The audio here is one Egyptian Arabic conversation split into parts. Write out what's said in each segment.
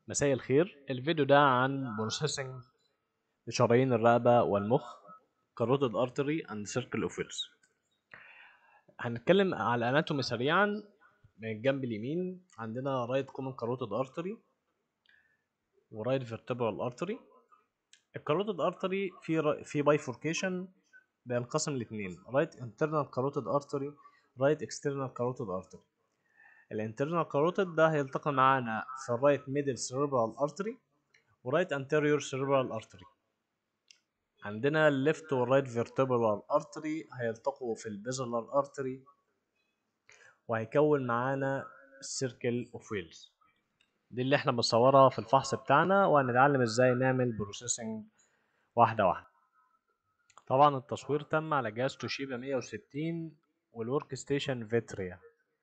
مساء الخير الفيديو ده عن بروسيسنج لشرايين الرقبة والمخ carotid artery and circle of Wills هنتكلم على الاناتومي سريعا من الجنب اليمين عندنا right common carotid artery و right vertebral artery الكاروتيد artery في ر... في bifurcation بينقسم لاتنين right internal carotid artery right external carotid artery الانترنال كاروتيد ده هيلتقي معانا في الرايت ميدل سيربرال ارتري ورايت انتيريور سيربرال ارتري عندنا الليفت والرايت فيرتبرال ارتري هيلتقوا في البيزلر ارتري وهيكون معانا السيركل اوف ويلز دي اللي احنا بنصورها في الفحص بتاعنا وهنتعلم ازاي نعمل بروسيسنج واحده واحده طبعا التصوير تم على جهاز توشيبا 160 والورك ستيشن فيتريا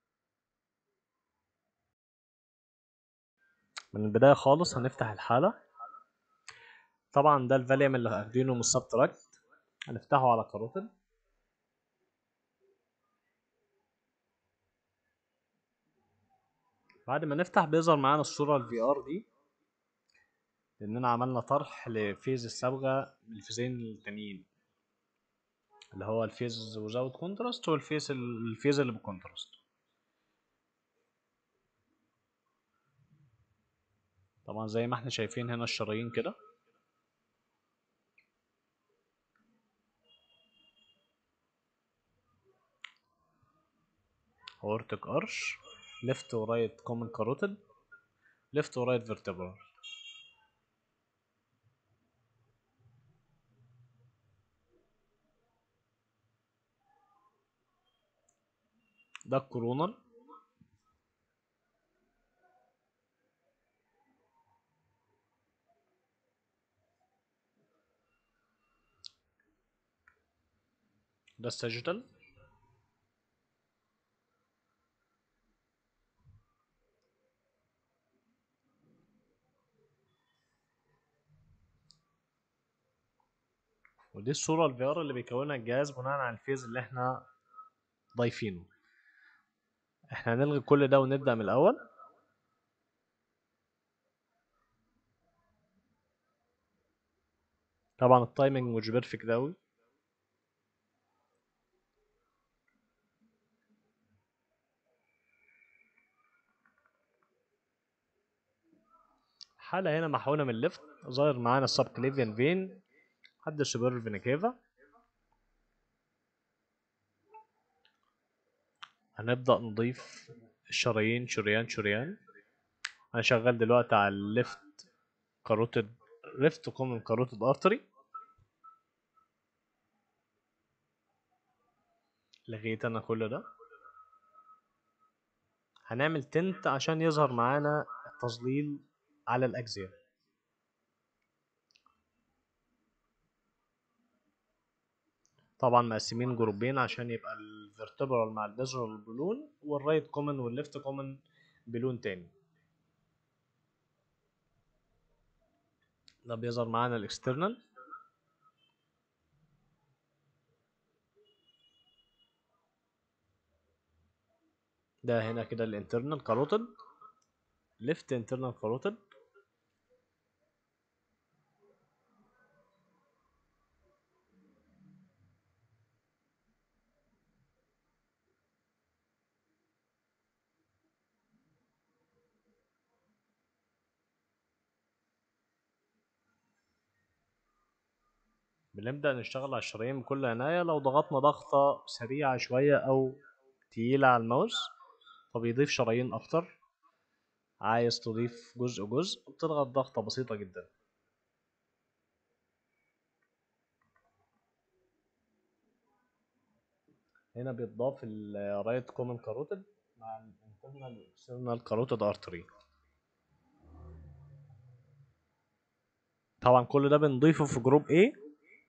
من البداية خالص هنفتح الحالة طبعا ده الفاليوم اللي واخدينه من السبتراكت هنفتحه على كاروتيد بعد ما نفتح بيظهر معانا الصورة الفي ار دي لأننا عملنا طرح لفيز الصبغة بالفيزين التانيين اللي هو الفيز وزاوت كونتراست والفيز الفيز اللي بكونتراست طبعا زي ما احنا شايفين هنا الشرايين كده aortic arch left و right common carotid left و right vertebral ده الكورونال ده الساجيتال ودي الصورة الفي ار اللي بيكونها الجهاز بناء على الفيز اللي احنا ضايفينه احنا هنلغي كل ده ونبدأ من الأول طبعا التايمنج مش بيرفكت أوي حالة هنا محقونة من الليفت ظاهر معانا السب كليفيان فين حد السوبر فينا كيفا هنبدأ نضيف الشرايين شريان شريان أنا شغال دلوقتي على الليفت كاروتيد ليفت كومن كاروتيد ارتري لغيت أنا كل ده هنعمل تنت عشان يظهر معانا التظليل على الأجزاء طبعا مقسمين جروبين عشان يبقى الفيرتبرال مع البيزرال بلون والرايت كومن والليفت كومن بلون تاني ده بيظهر معانا الاكسترنال ده هنا كده الانترنال كاروتيد ليفت انترنال كاروتيد بنبدأ نشتغل على الشرايين بكل عناية لو ضغطنا ضغطة سريعة شوية أو تقيلة على الماوس فبيضيف شرايين أكتر عايز تضيف جزء جزء بتضغط ضغطة بسيطة جدا هنا بيتضاف الرايت كومن كاروتيد مع الانترنال والاكسترنال كاروتيد ارتري طبعا كل ده بنضيفه في جروب A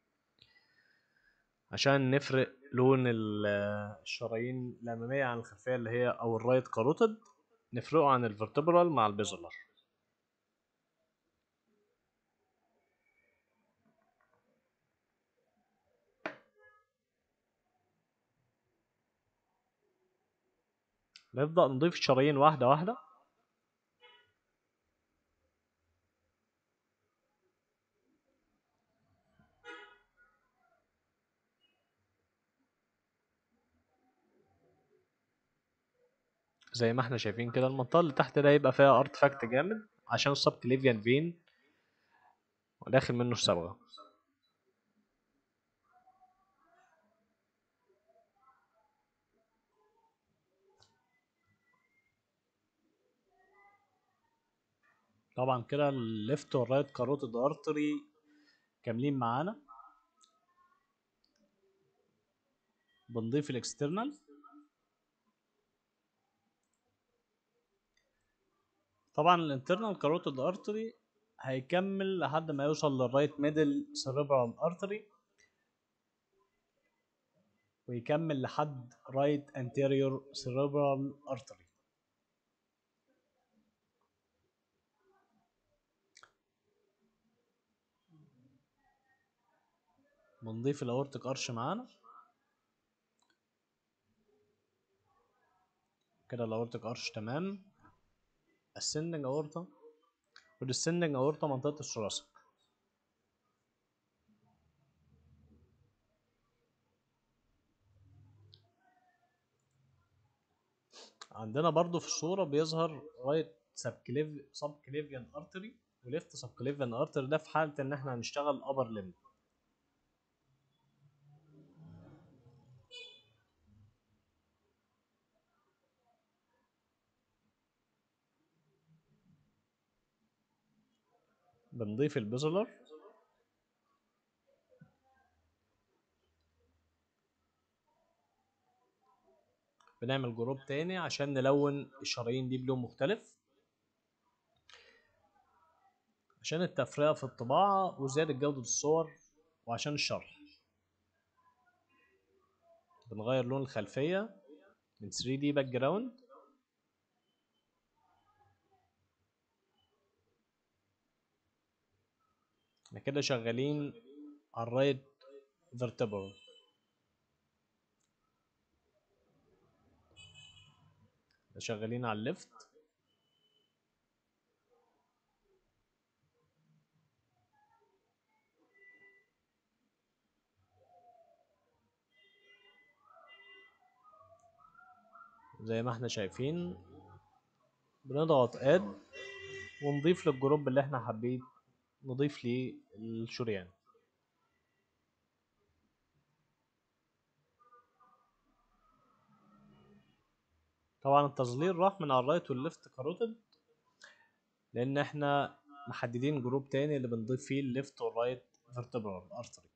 عشان نفرق لون الشرايين الأمامية عن الخلفية اللي هي أو الرايت كاروتيد نفرقه عن الفرتبرال مع البيزلر نبدأ نضيف الشرايين واحدة واحدة زي ما احنا شايفين كده المنطقة اللي تحت ده هيبقى فيها ارتفاكت جامد عشان السب كليفيان فين وداخل منه الصبغة طبعا كده الليفت والرايت كاروتيد ارتري كاملين معانا بنضيف الاكسترنال طبعا الانترنال كاروتيد ارتري هيكمل لحد ما يوصل للرايت ميدل سيريبرال ارتري ويكمل لحد رايت انتيريور سيريبرال ارتري بنضيف الاورتيك ارش معانا كده الاورتيك ارش تمام ascending aorta والديسندنج aorta منطقة الثوراسيك عندنا برضو في الصورة بيظهر رايت سبكليف سبكليفيان ارتري وليفت سبكليفيان ارتري ده في حالة ان احنا هنشتغل ابر ليمب بنضيف البزلر بنعمل جروب تاني عشان نلون الشرايين دي بلون مختلف عشان التفرقة في الطباعة وزيادة جودة الصور وعشان الشرح بنغير لون الخلفية من 3D باك جراوند احنا كده شغالين على الرايت فيرتبرال شغالين على الليفت زي ما احنا شايفين بنضغط اد ونضيف للجروب اللي احنا حابين نضيف ليه الشريان طبعا التظليل راح من على الرايت والليفت كاروتيد لان احنا محددين جروب تاني اللي بنضيف فيه الليفت والرايت فيرتبرال ارتري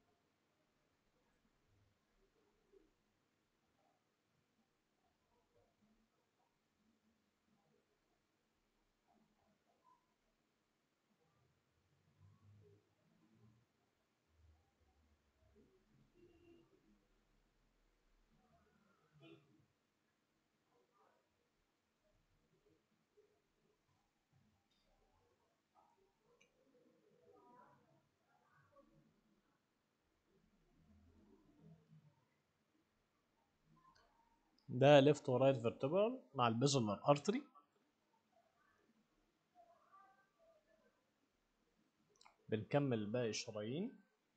ده ليفت ورايت فيرتبرال مع البيزولار ارتري بنكمل باقي الشرايين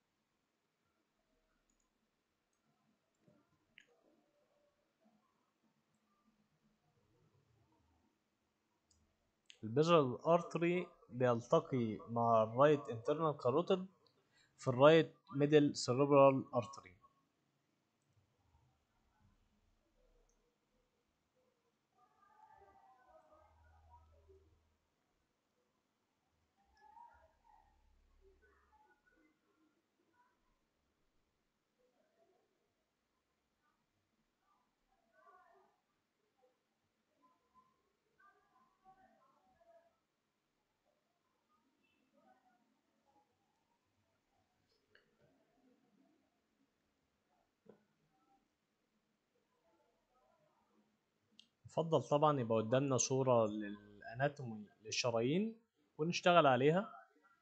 البيزولار ارتري بيلتقي مع الرايت انترنال كاروتيد في الرايت ميدل سيريبرال ارتري يفضل طبعا يبقى قدامنا صورة للاناتومي للشرايين ونشتغل عليها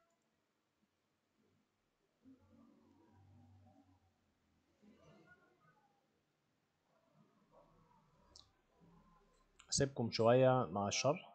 اسيبكم شوية مع الشرح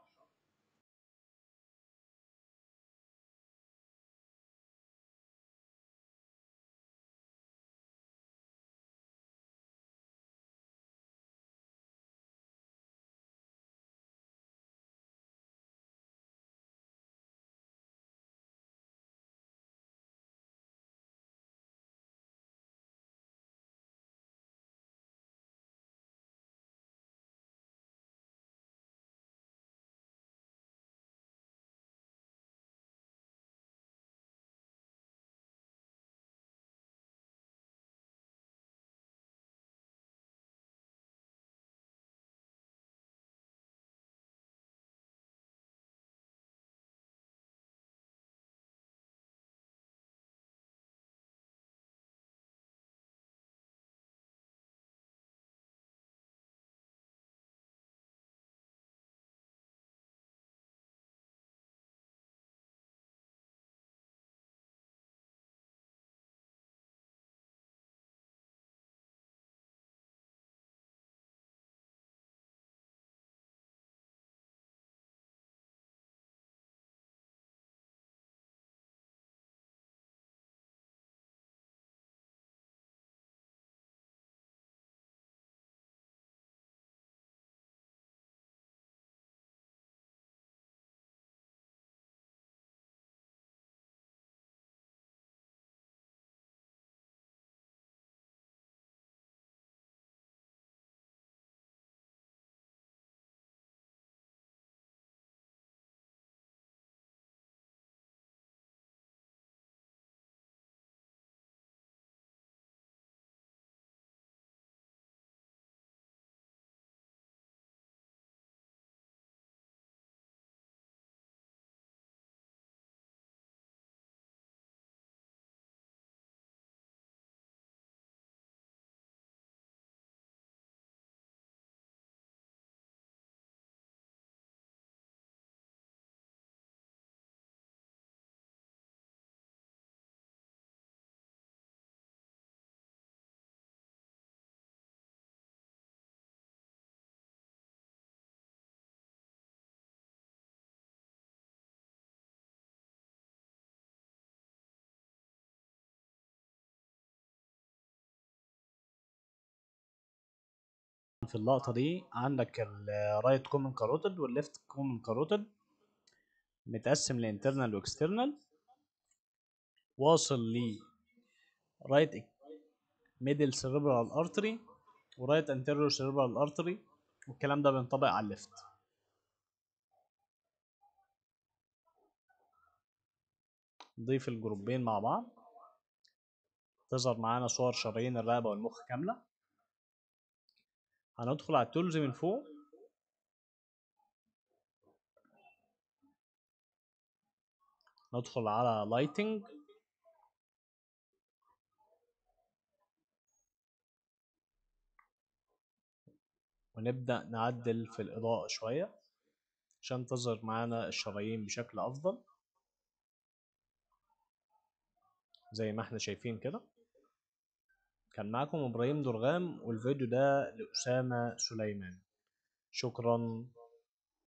في اللقطة دي عندك الرايت كومن كاروتد والليفت كومن كاروتد متقسم لانترنال واكسترنال واصل ل رايت ميدل سيريبرال ارتري ورايت انتيريور سيريبرال ارتري والكلام ده بينطبق على الليفت نضيف الجروبين مع بعض تظهر معانا صور شرايين الرقبة والمخ كاملة هندخل على التولز من فوق ندخل على لايتنج ونبدأ نعدل في الإضاءة شوية عشان تظهر معانا الشرايين بشكل أفضل زي ما احنا شايفين كده كان معكم إبراهيم درغام والفيديو ده لأسامة سليمان شكرا